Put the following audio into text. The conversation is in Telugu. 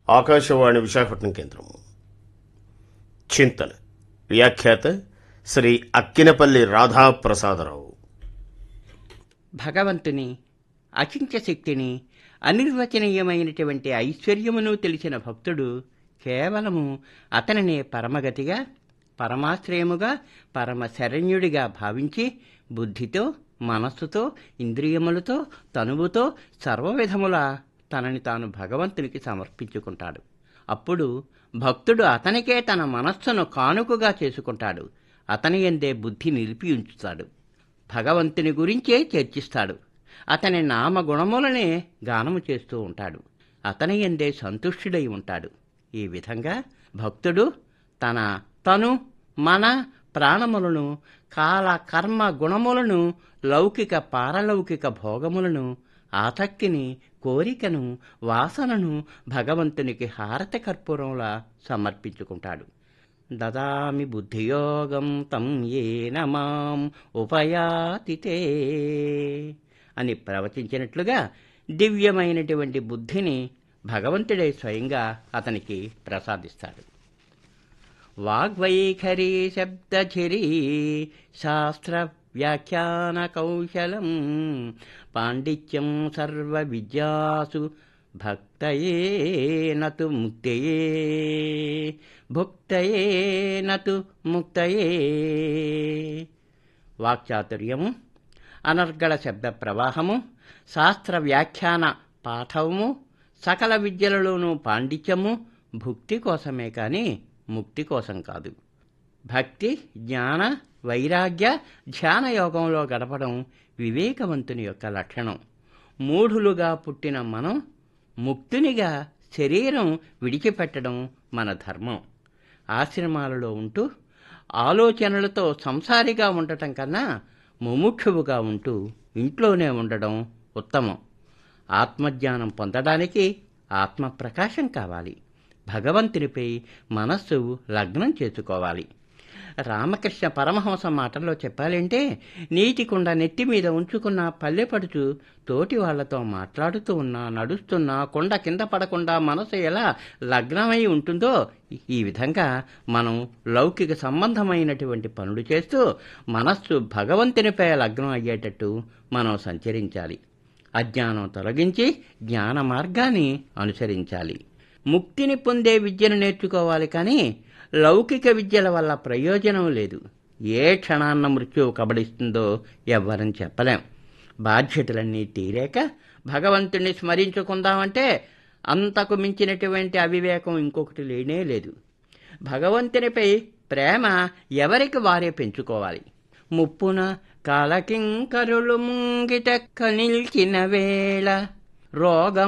ఆకాశవాణి విశాఖపట్నం కేంద్రం చింతన వ్యాఖ్యాత శ్రీ అక్కినపల్లి రాధాప్రసాదరావు భగవంతుని అచించ శక్తిని అనిర్వచనీయమైనటువంటి ఐశ్వర్యమును తెలిసిన భక్తుడు కేవలము అతనినే పరమగతిగా పరమాశ్రయముగా పరమ శరణ్యుడిగా భావించి బుద్ధితో మనస్సుతో ఇంద్రియములతో తనువుతో సర్వవిధముల తనని తాను భగవంతునికి సమర్పించుకుంటాడు అప్పుడు భక్తుడు అతనికే తన మనస్సును కానుకగా చేసుకుంటాడు అతని ఎందే బుద్ధి నిలిపి ఉంచుతాడు భగవంతుని గురించే చర్చిస్తాడు అతని నామగుణములనే గానము చేస్తూ ఉంటాడు అతని ఎందే సంతుష్టుడై ఉంటాడు ఈ విధంగా భక్తుడు తన తను మన ప్రాణములను కాల కర్మ గుణములను లౌకిక పారలౌకిక భోగములను ఆసక్తిని కోరికను వాసనను భగవంతునికి హారత కర్పూరంలా సమర్పించుకుంటాడు దదామి బుద్ధియోగం తం ఏన మాం ఉపయాతితే అని ప్రవచించినట్లుగా దివ్యమైనటువంటి బుద్ధిని భగవంతుడే స్వయంగా అతనికి ప్రసాదిస్తాడు వాగ్వైఖరి శబ్దచిరీ శాస్త్ర వ్యాఖ్యాన కౌశలం పాండిత్యం సర్వ విద్యాసు భక్తయే నతు ముక్తయే భుక్తయే నతు ముక్తయే వాక్చాతుర్యము అనర్గళ శబ్ద ప్రవాహము శాస్త్ర వ్యాఖ్యాన పాఠవము సకల విద్యలలోనూ పాండిత్యము భుక్తి కోసమే కానీ ముక్తి కోసం కాదు భక్తి జ్ఞాన వైరాగ్య ధ్యాన యోగంలో గడపడం వివేకవంతుని యొక్క లక్షణం మూఢులుగా పుట్టిన మనం ముక్తునిగా శరీరం విడిచిపెట్టడం మన ధర్మం ఆశ్రమాలలో ఉంటూ ఆలోచనలతో సంసారిగా ఉండటం కన్నా ముముక్షువుగా ఉంటూ ఇంట్లోనే ఉండడం ఉత్తమం ఆత్మజ్ఞానం పొందడానికి ఆత్మ ప్రకాశం కావాలి భగవంతునిపై మనస్సు లగ్నం చేసుకోవాలి రామకృష్ణ పరమహంస మాటల్లో చెప్పాలంటే నీటి కుండ నెత్తి మీద ఉంచుకున్న పల్లెపడుచు తోటి వాళ్లతో మాట్లాడుతూ ఉన్నా నడుస్తున్నా కొండ కింద పడకుండా మనసు ఎలా లగ్నమై ఉంటుందో ఈ విధంగా మనం లౌకిక సంబంధమైనటువంటి పనులు చేస్తూ మనస్సు భగవంతునిపై లగ్నం అయ్యేటట్టు మనం సంచరించాలి అజ్ఞానం తొలగించి జ్ఞాన మార్గాన్ని అనుసరించాలి ముక్తిని పొందే విద్యను నేర్చుకోవాలి కానీ లౌకిక విద్యల వల్ల ప్రయోజనం లేదు ఏ క్షణాన్న మృత్యువు కబడిస్తుందో ఎవ్వరం చెప్పలేం బాధ్యతలన్నీ తీరాక భగవంతుణ్ణి స్మరించుకుందామంటే అంతకు మించినటువంటి అవివేకం ఇంకొకటి లేనే లేదు భగవంతునిపై ప్రేమ ఎవరికి వారే పెంచుకోవాలి ముప్పున కాలకింకరులు ముంగిటెక్క నిల్చిన వేళ రోగం